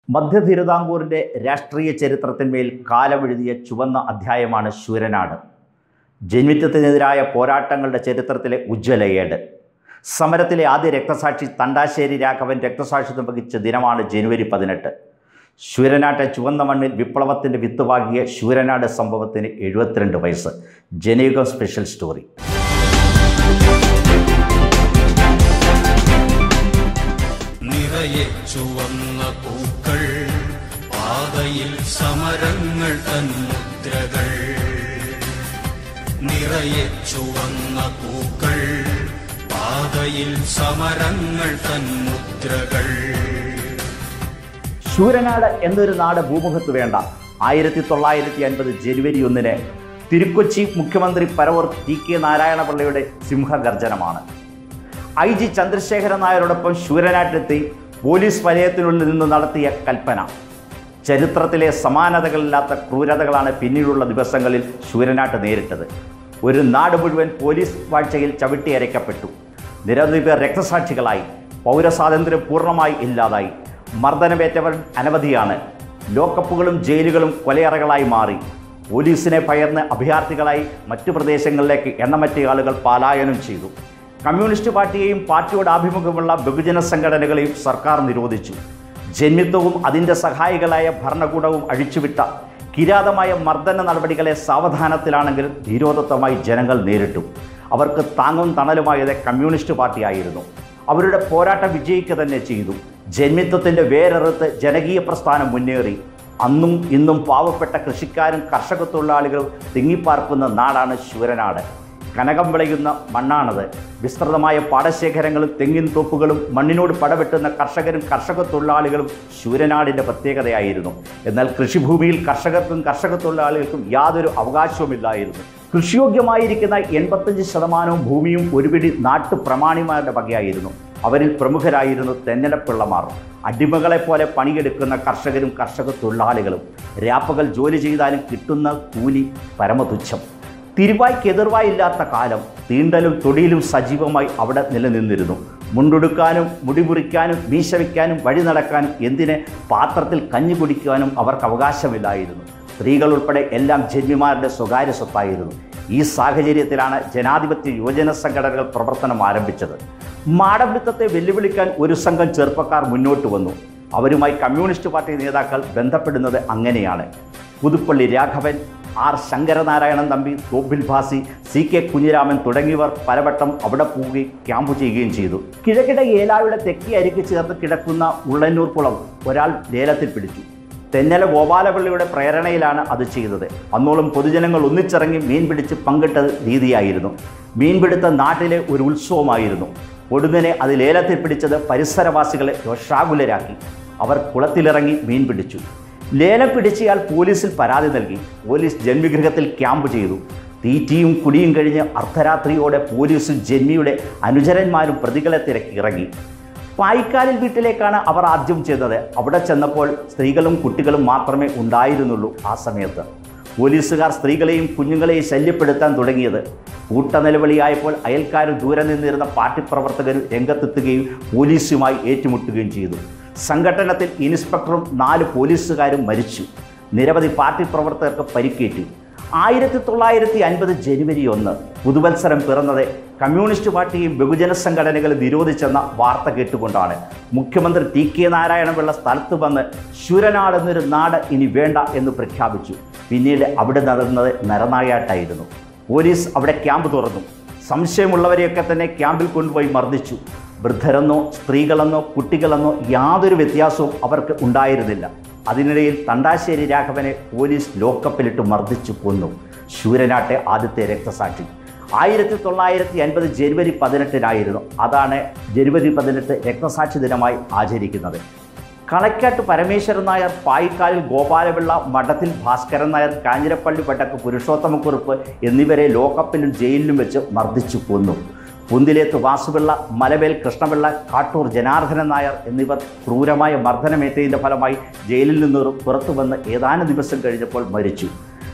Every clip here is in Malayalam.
മധ്യ തിരുവിതാംകൂറിൻ്റെ രാഷ്ട്രീയ ചരിത്രത്തിന്മേൽ കാലമെഴുതിയ ചുവന്ന അധ്യായമാണ് ശൂരനാട് ജന്മിത്വത്തിനെതിരായ പോരാട്ടങ്ങളുടെ ചരിത്രത്തിലെ ഉജ്ജ്വല ഏട് സമരത്തിലെ ആദ്യ രക്തസാക്ഷി തണ്ടാശ്ശേരി രാഘവൻ രക്തസാക്ഷിത്വം വഹിച്ച ദിനമാണ് ജനുവരി പതിനെട്ട് ശൂരനാട്ടെ ചുവന്ന മണ്ണിൽ വിപ്ലവത്തിൻ്റെ വിത്ത് പാകിയ ശൂരനാട് സംഭവത്തിന് എഴുപത്തിരണ്ട് വയസ്സ് ജനയുഗം സ്പെഷ്യൽ സ്റ്റോറി നിറയെ ചുവന്ന പൂക്കൾ പാതയിൽ സമരങ്ങൾ തൻ മുദ്രകൾ നിറയെ ചുവന്ന പൂക്കൾ പാതയിൽ സമരങ്ങൾ തൻ മുദ്രകൾ ശൂരനാട് എന്നൊരു നാട് ഭൂമുഖത്ത് വേണ്ട ആയിരത്തി തൊള്ളായിരത്തി അൻപത് ജനുവരി ഒന്നിന് തിരുക്കൊച്ചി മുഖ്യമന്ത്രി പരവൂർ ടി കെ നാരായണപിള്ളയുടെ സിംഹഗർജനമാണ് ഐ ജി ചന്ദ്രശേഖരൻ നായരോടൊപ്പം ശൂരനാട്ടിലെത്തി പോലീസ് വലയത്തിനുള്ളിൽ നിന്ന് നടത്തിയ കൽപ്പന ചരിത്രത്തിലെ സമാനതകളില്ലാത്ത ക്രൂരതകളാണ് പിന്നീടുള്ള ദിവസങ്ങളിൽ ശൂരനാട്ട് നേരിട്ടത് ഒരു നാട് മുഴുവൻ പോലീസ് വാഴ്ചയിൽ ചവിട്ടിയരയ്ക്കപ്പെട്ടു നിരവധി പേർ രക്തസാക്ഷികളായി പൗരസ്വാതന്ത്ര്യം പൂർണ്ണമായി ഇല്ലാതായി മർദ്ദനമേറ്റവർ അനവധിയാണ് ലോക്കപ്പുകളും ജയിലുകളും കൊലയറകളായി മാറി പോലീസിനെ ഭയന്ന് അഭയാർത്ഥികളായി മറ്റു പ്രദേശങ്ങളിലേക്ക് എണ്ണമറ്റ ആളുകൾ പലായനം ചെയ്തു കമ്മ്യൂണിസ്റ്റ് പാർട്ടിയെയും പാർട്ടിയോട് ആഭിമുഖ്യമുള്ള ബഹുജന സംഘടനകളെയും സർക്കാർ നിരോധിച്ചു ജന്മിത്വവും അതിൻ്റെ സഹായികളായ ഭരണകൂടവും അഴിച്ചുവിട്ട കിരാതമായ മർദ്ദന നടപടികളെ സാവധാനത്തിലാണെങ്കിലും ധീരോദത്തമായി ജനങ്ങൾ നേരിട്ടു അവർക്ക് താങ്ങും തണലുമായത് കമ്മ്യൂണിസ്റ്റ് പാർട്ടിയായിരുന്നു അവരുടെ പോരാട്ടം വിജയിക്കുക തന്നെ ചെയ്തു ജന്മിത്വത്തിൻ്റെ വേരെറുത്ത് ജനകീയ പ്രസ്ഥാനം മുന്നേറി അന്നും ഇന്നും പാവപ്പെട്ട കൃഷിക്കാരും കർഷക തൊഴിലാളികളും തിങ്ങിപ്പാർക്കുന്ന നാടാണ് ശൂരനാട് കനകം വിളയുന്ന മണ്ണാണത് വിസ്തൃതമായ പാടശേഖരങ്ങളും തെങ്ങിൻ തോപ്പുകളും മണ്ണിനോട് പടവെട്ടുന്ന കർഷകരും കർഷക തൊഴിലാളികളും ശൂരനാടിൻ്റെ പ്രത്യേകതയായിരുന്നു എന്നാൽ കൃഷിഭൂമിയിൽ കർഷകർക്കും കർഷക തൊഴിലാളികൾക്കും യാതൊരു അവകാശവുമില്ലായിരുന്നു കൃഷിയോഗ്യമായിരിക്കുന്ന എൺപത്തഞ്ച് ശതമാനവും ഭൂമിയും ഒരുപിടി നാട്ടു പ്രമാണിമാരുടെ വകയായിരുന്നു അവരിൽ പ്രമുഖരായിരുന്നു തെന്നലപ്പിള്ളമാർ അടിമകളെപ്പോലെ പണിയെടുക്കുന്ന കർഷകരും കർഷക തൊഴിലാളികളും രാപ്പകൽ ജോലി ചെയ്താലും കിട്ടുന്ന കൂലി പരമതുച്ഛം തിരുവായ്ക്ക് എതിർവായില്ലാത്ത കാലം തീണ്ടലും തൊടിയിലും സജീവമായി അവിടെ നിലനിന്നിരുന്നു മുണ്ടുടുക്കാനും മുടി മുറിക്കാനും മീശ വയ്ക്കാനും വഴി നടക്കാനും എന്തിന് പാത്രത്തിൽ കഞ്ഞി കുടിക്കുവാനും അവർക്ക് അവകാശമില്ലായിരുന്നു സ്ത്രീകൾ ഉൾപ്പെടെ എല്ലാം ജന്മിമാരുടെ സ്വകാര്യ സ്വത്തായിരുന്നു ഈ സാഹചര്യത്തിലാണ് ജനാധിപത്യ യുവജന സംഘടനകൾ പ്രവർത്തനം ആരംഭിച്ചത് മാടമ്പിത്തത്തെ വെല്ലുവിളിക്കാൻ ഒരു സംഘം ചെറുപ്പക്കാർ മുന്നോട്ട് വന്നു അവരുമായി കമ്മ്യൂണിസ്റ്റ് പാർട്ടി നേതാക്കൾ ബന്ധപ്പെടുന്നത് അങ്ങനെയാണ് Puthuppally Raghavan R Sankaranarayanan Thampi Thoppil Bhasi C K Kunhiraman തുടങ്ങിയവർ പലവട്ടം അവിടെ പോവുകയും ക്യാമ്പ് ചെയ്യുകയും ചെയ്തു കിഴക്കിട ഏലായുടെ തെക്കി അരിക്ക് ചേർത്ത് കിടക്കുന്ന ഉള്ളന്നൂർ കുളം ഒരാൾ ലേലത്തിൽ പിടിച്ചു തെന്നല ഗോപാലപള്ളിയുടെ പ്രേരണയിലാണ് അത് ചെയ്തത് അന്നോളം പൊതുജനങ്ങൾ ഒന്നിച്ചിറങ്ങി മീൻ പിടിച്ച് പങ്കിട്ട രീതിയായിരുന്നു മീൻപിടുത്തം നാട്ടിലെ ഒരു ഉത്സവമായിരുന്നു ഒടുങ്ങനെ അത് ലേലത്തിൽ പിടിച്ചത് പരിസരവാസികളെ രോഷാകുലരാക്കി അവർ കുളത്തിലിറങ്ങി മീൻ പിടിച്ചു ലേലം പിടിച്ചയാൾ പോലീസിൽ പരാതി നൽകി പോലീസ് ജന്മിഗൃഹത്തിൽ ക്യാമ്പ് ചെയ്തു തീറ്റിയും കുടിയും കഴിഞ്ഞ് അർദ്ധരാത്രിയോടെ പോലീസും ജന്മിയുടെ അനുചരന്മാരും പ്രതികളെ തിരക്കി ഇറങ്ങി പായിക്കാലിൽ വീട്ടിലേക്കാണ് അവർ ആദ്യം ചെന്നത് അവിടെ ചെന്നപ്പോൾ സ്ത്രീകളും കുട്ടികളും മാത്രമേ ഉണ്ടായിരുന്നുള്ളൂ ആ സമയത്ത് പോലീസുകാർ സ്ത്രീകളെയും കുഞ്ഞുങ്ങളെയും ശല്യപ്പെടുത്താൻ തുടങ്ങിയത് കൂട്ടനിലവിളിയായപ്പോൾ അയൽക്കാരും ദൂരെ നിന്നിരുന്ന പാർട്ടി പ്രവർത്തകരും രംഗത്തെത്തുകയും പോലീസുമായി ഏറ്റുമുട്ടുകയും ചെയ്തു സംഘട്ടനത്തിൽ ഇൻസ്പെക്ടറും നാല് പോലീസുകാരും മരിച്ചു നിരവധി പാർട്ടി പ്രവർത്തകർക്ക് പരിക്കേറ്റു ആയിരത്തി തൊള്ളായിരത്തി അൻപത് ജനുവരി ഒന്ന് പുതുവത്സരം പിറന്നത് കമ്മ്യൂണിസ്റ്റ് പാർട്ടിയും ബഹുജന സംഘടനകളും നിരോധിച്ചെന്ന വാർത്ത കേട്ടുകൊണ്ടാണ് മുഖ്യമന്ത്രി ടി കെ നാരായണപിള്ള സ്ഥലത്ത് വന്ന് ശൂരനാട് എന്നൊരു നാട് ഇനി വേണ്ട എന്ന് പ്രഖ്യാപിച്ചു പിന്നീട് അവിടെ നടന്നത് നരനായാട്ടായിരുന്നു പോലീസ് അവിടെ ക്യാമ്പ് തുറന്നു സംശയമുള്ളവരെയൊക്കെ തന്നെ ക്യാമ്പിൽ കൊണ്ടുപോയി മർദ്ദിച്ചു വൃദ്ധരെന്നോ സ്ത്രീകളെന്നോ കുട്ടികളെന്നോ യാതൊരു വ്യത്യാസവും അവർക്ക് ഉണ്ടായിരുന്നില്ല അതിനിടയിൽ തണ്ടാശ്ശേരി രാഘവനെ പോലീസ് ലോക്കപ്പിലിട്ട് മർദ്ദിച്ചു കൊന്നു ശൂരനാട്ടെ ആദ്യത്തെ രക്തസാക്ഷി ആയിരത്തി തൊള്ളായിരത്തി അൻപത് ജനുവരി പതിനെട്ടിനായിരുന്നു അതാണ് ജനുവരി പതിനെട്ട് രക്തസാക്ഷി ദിനമായി ആചരിക്കുന്നത് കളക്കാട്ട് പരമേശ്വരൻ നായർ പായിക്കാലിൽ ഗോപാലപിള്ള മഠത്തിൽ ഭാസ്കരൻ നായർ കാഞ്ഞിരപ്പള്ളി പട്ടക്ക് പുരുഷോത്തമക്കുറുപ്പ് എന്നിവരെ ലോക്കപ്പിലും ജയിലിലും വെച്ച് മർദ്ദിച്ചു കൊന്നു പുന്തിലേത്ത് വാസുപിള്ള മലവേൽ കൃഷ്ണപിള്ള കാട്ടൂർ ജനാർദ്ദനൻ നായർ എന്നിവർ ക്രൂരമായ മർദ്ദനമേറ്റതിൻ്റെ ഫലമായി ജയിലിൽ നിന്ന് പുറത്തു വന്ന് ഏതാനും ദിവസം കഴിഞ്ഞപ്പോൾ മരിച്ചു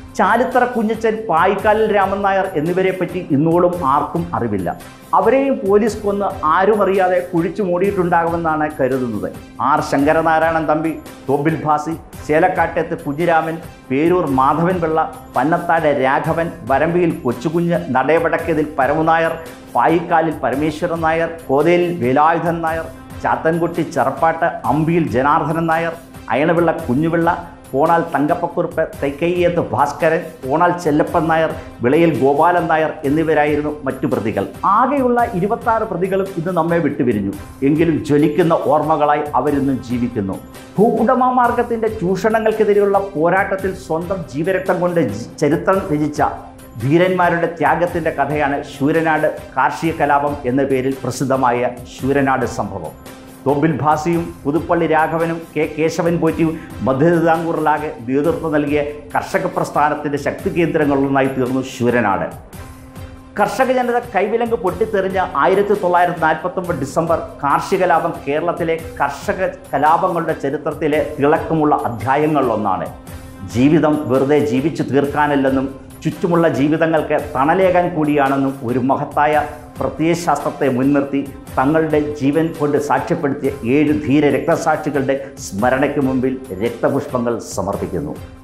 ചാലിത്തറ കുഞ്ഞച്ചൻ പായിക്കാലിൽ രാമൻ നായർ എന്നിവരെ പറ്റി ഇന്നോളം ആർക്കും അറിവില്ല അവരെയും പോലീസ് കൊന്ന് ആരും അറിയാതെ കുഴിച്ചു മൂടിയിട്ടുണ്ടാകുമെന്നാണ് കരുതുന്നത് ആർ ശങ്കരനാരായണൻ തമ്പി തോബിൽ ഭാസി ചേലക്കാട്ടത്ത് കുഞ്ഞിരാമൻ പേരൂർ മാധവൻ പിള്ള പന്നത്താട് രാഘവൻ വരമ്പിയിൽ കൊച്ചുകുഞ്ഞ് നടയവടക്കതിൽ പരമുനായർ പായിക്കാലിൽ പരമേശ്വരൻ നായർ കോതേലിൽ വേലായുധൻ നായർ ചാത്തൻകുട്ടി ചെറപ്പാട്ട് അമ്പിയിൽ ജനാർദ്ദനൻ നായർ അയണപിള്ള കുഞ്ഞുപിള്ള ഓണാൽ തങ്കപ്പക്കുറുപ്പ് തെക്കയ്യത്ത് ഭാസ്കരൻ ഓണാൽ ചെല്ലപ്പൻ നായർ വിളയിൽ ഗോപാലൻ നായർ എന്നിവരായിരുന്നു മറ്റു പ്രതികൾ ആകെയുള്ള ഇരുപത്താറ് പ്രതികളും ഇന്ന് നമ്മെ വിട്ടുപിരിഞ്ഞു എങ്കിലും ജ്വലിക്കുന്ന ഓർമ്മകളായി അവരിന്നും ജീവിക്കുന്നു ഭൂവുടമമാർഗത്തിൻ്റെ ചൂഷണങ്ങൾക്കെതിരെയുള്ള പോരാട്ടത്തിൽ സ്വന്തം ജീവരക്തം കൊണ്ട് ജി- ചരിത്രം രചിച്ച ധീരന്മാരുടെ ത്യാഗത്തിൻ്റെ കഥയാണ് ശൂരനാട് കാർഷിക കലാപം എന്ന പേരിൽ പ്രസിദ്ധമായ ശൂരനാട് സംഭവം തോമ്പിൽ ഭാസിയും പുതുപ്പള്ളി രാഘവനും കെ കേശവൻ പോറ്റിയും മധ്യതിതാംകൂറിലാകെ നേതൃത്വം നൽകിയ കർഷക പ്രസ്ഥാനത്തിൻ്റെ ശക്തി കേന്ദ്രങ്ങളിലൊന്നായി തീർന്നു ശൂരനാട് കർഷക ജനത കൈവിലങ്ക് പൊട്ടിത്തെറിഞ്ഞ ആയിരത്തി തൊള്ളായിരത്തി നാൽപ്പത്തൊമ്പത് ഡിസംബർ കാർഷിക ലാഭം കേരളത്തിലെ കർഷക കലാപങ്ങളുടെ ചരിത്രത്തിലെ തിളക്കമുള്ള അധ്യായങ്ങളിലൊന്നാണ് ജീവിതം വെറുതെ ജീവിച്ചു തീർക്കാനല്ലെന്നും ചുറ്റുമുള്ള ജീവിതങ്ങൾക്ക് തണലേകാൻ കൂടിയാണെന്നും ഒരു മഹത്തായ പ്രത്യയശാസ്ത്രത്തെ മുൻനിർത്തി തങ്ങളുടെ ജീവൻ കൊണ്ട് സാക്ഷ്യപ്പെടുത്തിയ ഏഴ് ധീര രക്തസാക്ഷികളുടെ സ്മരണയ്ക്ക് മുമ്പിൽ രക്തപുഷ്പങ്ങൾ സമർപ്പിക്കുന്നു